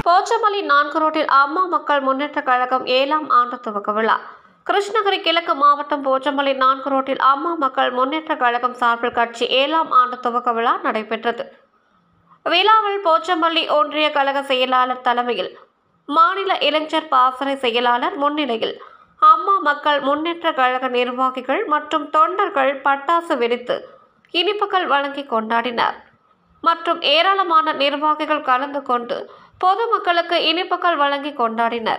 போச்சமல்லி நான்கு ரோட்டில் அம்மா மக்கள் முன்னேற்ற கழகம் ஏழாம் ஆண்டு துவக்க விழா கிருஷ்ணகிரி கிழக்கு மாவட்டம் போச்சமல்லி நான்கு ரோட்டில் அம்மா மக்கள் முன்னேற்ற கழகம் சார்பில் கட்சி ஏழாம் ஆண்டு துவக்க விழா நடைபெற்றது விழாவில் போச்சம்பள்ளி ஒன்றிய கழக செயலாளர் தலைமையில் மாநில இளைஞர் பாசறை செயலாளர் முன்னிலையில் அம்மா மக்கள் முன்னேற்ற கழக நிர்வாகிகள் மற்றும் தொண்டர்கள் பட்டாசு வெடித்து இனிப்புகள் வழங்கி கொண்டாடினர் மற்றும் ஏராளமான நிர்வாகிகள் கலந்து கொண்டு பொதுமக்களுக்கு இனிப்புகள் வழங்கி கொண்டாடினர்